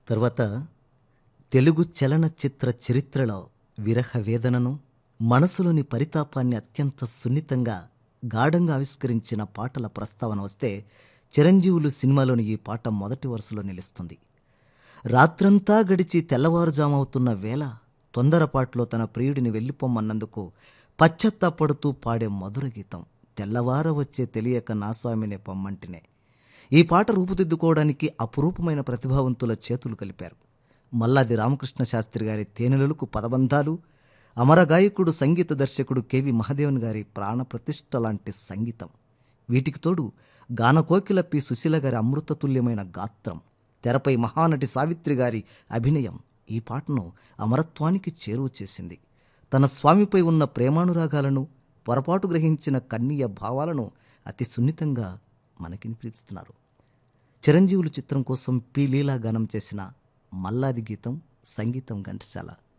తర్వాత తెలుగు చలనచిత్ర చరిత్రలో విరహ వేదనను మనసులోని పరితాపాన్ని అత్యంత సున్నితంగా గాఢంగా ఆవిష్కరించిన పాటల ప్రస్తావన వస్తే చిరంజీవులు సినిమాలోని ఈ పాట మొదటి వరుసలో నిలుస్తుంది రాత్రంతా గడిచి తెల్లవారుజామవుతున్న వేళ తొందరపాట్లో తన ప్రియుడిని వెళ్ళిపోమన్నందుకు పశ్చత్తాపడుతూ పాడే మధుర గీతం తెల్లవార వచ్చే తెలియక నా స్వామినే పొమ్మంటినే ఈ పాట రూపుదిద్దుకోవడానికి అపురూపమైన ప్రతిభావంతుల చేతులు కలిపారు మల్లాది రామకృష్ణ శాస్త్రి గారి తేనెలలకు పదబంధాలు అమర గాయకుడు సంగీత దర్శకుడు కెవి మహదేవన్ గారి ప్రాణప్రతిష్ఠ లాంటి సంగీతం వీటికి తోడు గానకోకిల పి సుశీల గారి అమృతతుల్యమైన గాత్రం తెరపై మహానటి సావిత్రి గారి అభినయం ఈ పాటను అమరత్వానికి చేరువ చేసింది తన స్వామిపై ఉన్న ప్రేమానురాగాలను పొరపాటు గ్రహించిన కన్నీయ భావాలను అతి సున్నితంగా మనకినిపిస్తున్నారు చిరంజీవులు చిత్రం కోసం పి లీలా గానం చేసిన మల్లాది గీతం సంగీతం ఘంటసాల